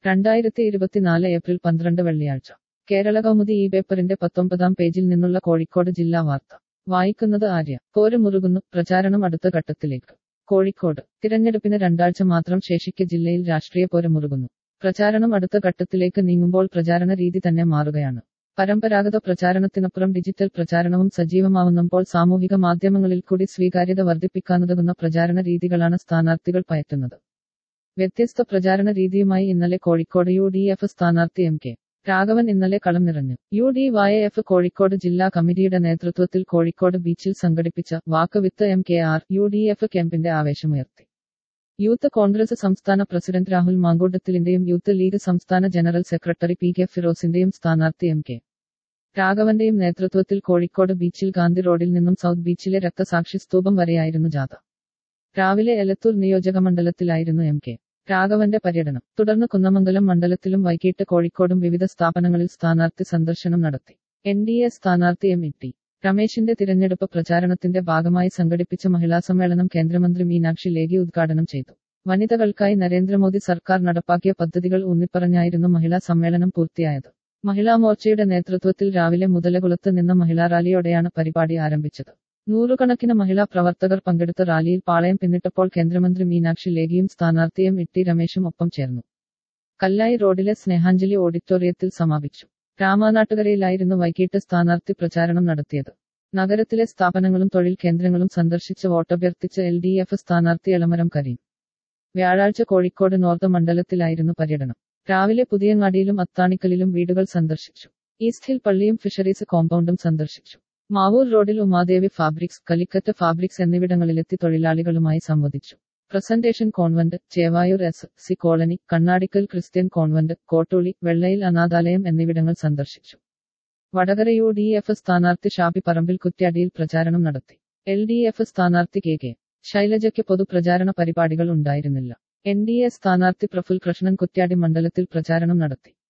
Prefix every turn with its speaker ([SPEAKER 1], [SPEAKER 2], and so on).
[SPEAKER 1] രണ്ടായിരത്തി ഇരുപത്തിനാല് ഏപ്രിൽ പന്ത്രണ്ട് വെള്ളിയാഴ്ച കേരള കൗമുദി ഈ പേപ്പറിന്റെ പത്തൊമ്പതാം പേജിൽ നിന്നുള്ള കോഴിക്കോട് ജില്ലാ വാർത്ത വായിക്കുന്നത് ആര്യ പോര് മുറുകുന്നു പ്രചാരണം അടുത്ത ഘട്ടത്തിലേക്ക് കോഴിക്കോട് തിരഞ്ഞെടുപ്പിന് രണ്ടാഴ്ച മാത്രം ശേഷിക്കെ ജില്ലയിൽ രാഷ്ട്രീയ പോര് മുറുകുന്നു പ്രചാരണം അടുത്ത ഘട്ടത്തിലേക്ക് നീങ്ങുമ്പോൾ പ്രചാരണ രീതി തന്നെ മാറുകയാണ് പരമ്പരാഗത പ്രചാരണത്തിനപ്പുറം ഡിജിറ്റൽ പ്രചാരണവും സജീവമാവുന്നപ്പോൾ സാമൂഹിക മാധ്യമങ്ങളിൽ കൂടി സ്വീകാര്യത വർദ്ധിപ്പിക്കാനുതകുന്ന പ്രചാരണ രീതികളാണ് സ്ഥാനാർത്ഥികൾ പയറ്റുന്നത് വ്യത്യസ്ത പ്രചാരണ രീതിയുമായി ഇന്നലെ കോഴിക്കോട് യു ഡി എഫ് സ്ഥാനാർത്ഥി എം കെ രാഘവൻ ഇന്നലെ കളം നിറഞ്ഞു U D Y F Kozhikode ജില്ലാ കമ്മിറ്റിയുടെ നേതൃത്വത്തിൽ കോഴിക്കോട് ബീച്ചിൽ സംഘടിപ്പിച്ച walk with M K R U D F ക്യാമ്പിന്റെ ആവേശമുയർത്തി യൂത്ത് കോൺഗ്രസ് സംസ്ഥാന പ്രസിഡന്റ് രാഹുൽ മാങ്കൂട്ടത്തിലിന്റെയും യൂത്ത് ലീഗ് സംസ്ഥാന ജനറൽ സെക്രട്ടറി പി കെ ഫിറോസിന്റെയും സ്ഥാനാർത്ഥി എം കെ രാഘവന്റെയും നേതൃത്വത്തിൽ കോഴിക്കോട് ബീച്ചിൽ ഗാന്ധി റോഡിൽ നിന്നും സൗത്ത് ബീച്ചിലെ രക്തസാക്ഷി സ്തൂപം വരെയായിരുന്നു ജാഥ രാവിലെ എലത്തൂർ നിയോജകമണ്ഡലത്തിലായിരുന്നു എം കെ രാഘവന്റെ പര്യടനം തുടർന്ന് കുന്നമംഗലം മണ്ഡലത്തിലും വൈകിട്ട് കോഴിക്കോടും വിവിധ സ്ഥാപനങ്ങളിൽ സ്ഥാനാർത്ഥി സന്ദർശനം നടത്തി എൻ ഡി എ സ്ഥാനാർത്ഥി എം ഇ ടി രമേശിന്റെ തിരഞ്ഞെടുപ്പ് പ്രചാരണത്തിന്റെ ഭാഗമായി സംഘടിപ്പിച്ച മഹിളാ സമ്മേളനം കേന്ദ്രമന്ത്രി മീനാക്ഷി ലേഖി ഉദ്ഘാടനം ചെയ്തു വനിതകൾക്കായി നരേന്ദ്രമോദി സർക്കാർ നടപ്പാക്കിയ പദ്ധതികൾ ഊന്നിപ്പറഞ്ഞായിരുന്നു മഹിളാ സമ്മേളനം പൂർത്തിയായത് മഹിളാ മോർച്ചയുടെ നേതൃത്വത്തിൽ രാവിലെ മുതലകുളത്ത് നിന്ന് മഹിളാ റാലിയോടെയാണ് പരിപാടി ആരംഭിച്ചത് നൂറുകണക്കിന് മഹിളാ പ്രവർത്തകർ പങ്കെടുത്ത റാലിയിൽ പാളയം പിന്നിട്ടപ്പോൾ കേന്ദ്രമന്ത്രി മീനാക്ഷി ലേഖിയും സ്ഥാനാർത്ഥിയും ഇട്ടി രമേശും ഒപ്പം ചേർന്നു കല്ലായി റോഡിലെ സ്നേഹാഞ്ജലി ഓഡിറ്റോറിയത്തിൽ സമാപിച്ചു രാമാനാട്ടുകരയിലായിരുന്നു വൈകിട്ട് സ്ഥാനാർത്ഥി പ്രചാരണം നടത്തിയത് നഗരത്തിലെ സ്ഥാപനങ്ങളും തൊഴിൽ കേന്ദ്രങ്ങളും സന്ദർശിച്ച് വോട്ടഭ്യർത്ഥിച്ച എൽ ഡി എഫ് സ്ഥാനാർത്ഥി എളമരം കരീം വ്യാഴാഴ്ച കോഴിക്കോട് നോർത്ത് മണ്ഡലത്തിലായിരുന്നു പര്യടനം രാവിലെ പുതിയങ്ങാടിയിലും അത്താണിക്കലിലും വീടുകൾ സന്ദർശിച്ചു ഈസ്റ്റ് ഹിൽ പള്ളിയും ഫിഷറീസ് കോമ്പൗണ്ടും സന്ദർശിച്ചു മാവൂർ റോഡിൽ ഉമാദേവി ഫാബ്രിക്സ് കലിക്കറ്റ് ഫാബ്രിക്സ് എന്നിവിടങ്ങളിലെത്തി തൊഴിലാളികളുമായി സംവദിച്ചു presentation convent Chevayur S C colony Kannadikkal Christian convent Kottooli Vellayil അനാഥാലയം എന്നിവിടങ്ങൾ സന്ദർശിച്ചു വടകര യു ഡി എഫ് സ്ഥാനാർത്ഥി ഷാബി പറമ്പിൽ കുറ്റ്യാടിയിൽ പ്രചാരണം നടത്തി എൽ ഡി എഫ് സ്ഥാനാർത്ഥി കെ കെ ശൈലജയ്ക്ക് പൊതുപ്രചാരണ പരിപാടികൾ ഉണ്ടായിരുന്നില്ല എൻ ഡി എ സ്ഥാനാർത്ഥി പ്രഫുൽ കൃഷ്ണൻ കുറ്റ്യാടി മണ്ഡലത്തിൽ പ്രചാരണം നടത്തി